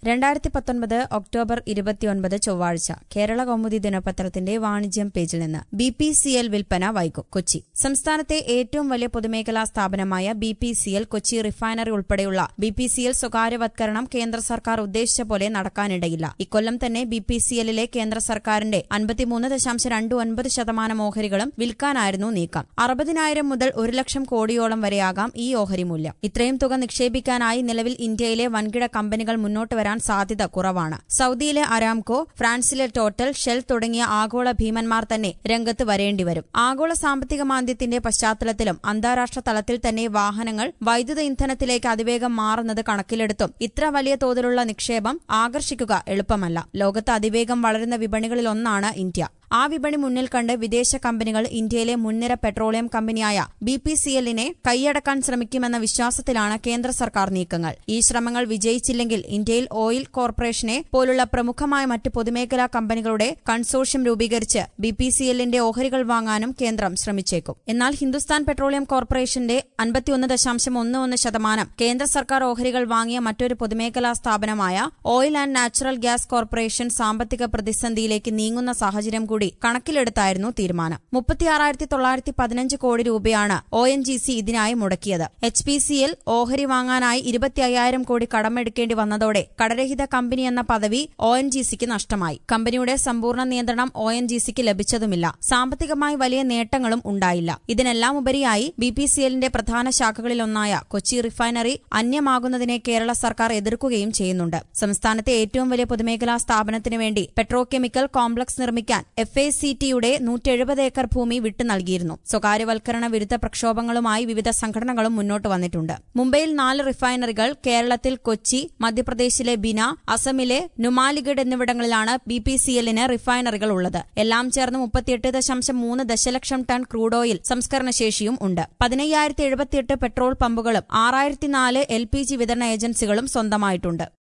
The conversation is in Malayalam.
രണ്ടായിരത്തി പത്തൊൻപത് ഒക്ടോബർ ഇരുപത്തിയൊൻപത് ചൊവ്വാഴ്ച കേരള കൗമുദി ദിനപത്രത്തിന്റെ വാണിജ്യം പേജിൽ നിന്ന് ബി പി സി എൽ വിൽപ്പന വൈകും കൊച്ചി സംസ്ഥാനത്തെ ഏറ്റവും വലിയ പൊതുമേഖലാ സ്ഥാപനമായ B P C L Kochi refinery ഉൾപ്പെടെയുള്ള ബി പി സി എൽ സ്വകാര്യവത്കരണം കേന്ദ്ര സർക്കാർ ഉദ്ദേശിച്ച പോലെ നടക്കാനിടയില്ല ഇക്കൊല്ലം തന്നെ ബി പി സി എല്ലിലെ കേന്ദ്ര സർക്കാരിന്റെ അൻപത്തിമൂന്ന് ദശാംശം രണ്ട് ഒൻപത് ശതമാനം ഓഹരികളും വിൽക്കാനായിരുന്നു നീക്കം അറുപതിനായിരം മുതൽ ഒരു ലക്ഷം കോടിയോളം വരെയാകാം ഈ ഓഹരി മൂല്യം ഇത്രയും തുക നിക്ഷേപിക്കാനായി നിലവിൽ ഇന്ത്യയിലെ വൻകിട കമ്പനികൾ മുന്നോട്ട് വരാൻ സാധ്യത കുറവാണ് സൌദിയിലെ അരാംകോ ഫ്രാൻസിലെ ടോട്ടൽ ഷെൽ തുടങ്ങിയ ആഗോള ഭീമന്മാർ തന്നെ രംഗത്ത് വരേണ്ടിവരും ആഗോള സാമ്പത്തിക മാന്ദ്യത്തിന്റെ പശ്ചാത്തലത്തിലും അന്താരാഷ്ട്ര തലത്തിൽ തന്നെ വാഹനങ്ങൾ വൈദ്യുത ഇന്ധനത്തിലേക്ക് അതിവേഗം മാറുന്നത് കണക്കിലെടുത്തും ഇത്ര വലിയ തോതിലുള്ള നിക്ഷേപം ആകർഷിക്കുക എളുപ്പമല്ല ലോകത്ത് അതിവേഗം വളരുന്ന വിപണികളിലൊന്നാണ് ഇന്ത്യ ആ വിപണി മുന്നിൽ കണ്ട് വിദേശ കമ്പനികൾ ഇന്ത്യയിലെ മുൻനിര പെട്രോളിയം കമ്പനിയായ ബി പി സി എല്ലിനെ കൈയടക്കാൻ ശ്രമിക്കുമെന്ന വിശ്വാസത്തിലാണ് കേന്ദ്ര സർക്കാർ നീക്കങ്ങൾ ഈ ശ്രമങ്ങൾ വിജയിച്ചില്ലെങ്കിൽ ഇന്ത്യയിൽ ഓയിൽ കോർപ്പറേഷനെ പോലുള്ള പ്രമുഖമായ മറ്റ് പൊതുമേഖലാ കമ്പനികളുടെ കൺസോർഷ്യം രൂപീകരിച്ച് ബി പി സി എല്ലിന്റെ ഓഹരികൾ വാങ്ങാനും കേന്ദ്രം ശ്രമിച്ചേക്കും എന്നാൽ ഹിന്ദുസ്ഥാൻ പെട്രോളിയം കോർപ്പറേഷന്റെ അൻപത്തിയൊന്ന് ദശാംശം ഒന്ന് ഒന്ന് ശതമാനം കേന്ദ്ര സർക്കാർ ഓഹരികൾ വാങ്ങിയ മറ്റൊരു പൊതുമേഖലാ സ്ഥാപനമായ oil and natural gas corporation സാമ്പത്തിക പ്രതിസന്ധിയിലേക്ക് നീങ്ങുന്ന സാഹചര്യം കൂടി കണക്കിലെടുത്തായിരുന്നു തീരുമാനം മുപ്പത്തിയാറായിരത്തി തൊള്ളായിരത്തി പതിനഞ്ച് കോടി രൂപയാണ് ഒ എൻ ജി സി ഇതിനായി മുടക്കിയത് എച്ച് പി സി എൽ ഓഹരി വാങ്ങാനായി ഇരുപത്തി അയ്യായിരം കോടി കടമെടുക്കേണ്ടി വന്നതോടെ കടരഹിത കമ്പനി എന്ന പദവി ഒ എൻ ജി സിക്ക് നഷ്ടമായി കമ്പനിയുടെ സമ്പൂർണ്ണ നിയന്ത്രണം ഒ എൻ ജി സിക്ക് ലഭിച്ചതുമില്ല സാമ്പത്തികമായി വലിയ നേട്ടങ്ങളും ഉണ്ടായില്ല ഇതിനെല്ലാം ഉപരിയായി ബി പി സി എല്ലിന്റെ പ്രധാന ശാഖകളിലൊന്നായ കൊച്ചി റിഫൈനറി അന്യമാകുന്നതിനെ കേരള സർക്കാർ എതിർക്കുകയും ചെയ്യുന്നുണ്ട് സംസ്ഥാനത്തെ ഏറ്റവും വലിയ പൊതുമേഖലാ സ്ഥാപനത്തിനു വേണ്ടി പെട്രോകെമിക്കൽ കോംപ്ലക്സ് നിർമ്മിക്കാൻ എഫ് എ സി ടിയുടെ നൂറ്റെഴുപത് ഏക്കർ ഭൂമി വിട്ടു നൽകിയിരുന്നു സ്വകാര്യവൽക്കരണ വിരുദ്ധ പ്രക്ഷോഭങ്ങളുമായി വിവിധ സംഘടനകളും മുന്നോട്ട് വന്നിട്ടുണ്ട് മുംബൈയിൽ നാല് റിഫൈനറികൾ കേരളത്തിൽ കൊച്ചി മധ്യപ്രദേശിലെ ബിന അസമിലെ നുമാലിഗഡ് എന്നിവിടങ്ങളിലാണ് ബി പി സി എല്ലിന് റിഫൈനറികൾ ഉള്ളത് എല്ലാം ചേർന്ന് മുപ്പത്തിയെട്ട് ദശാംശം മൂന്ന് ദശലക്ഷം ടൺ ക്രൂഡ് ഓയിൽ സംസ്കരണ ശേഷിയും ഉണ്ട് പതിനയ്യായിരത്തി എഴുപത്തിയെട്ട് പെട്രോൾ പമ്പുകളും ആറായിരത്തി നാല് എൽ പി ജി വിതരണ ഏജൻസികളും സ്വന്തമായിട്ടുണ്ട്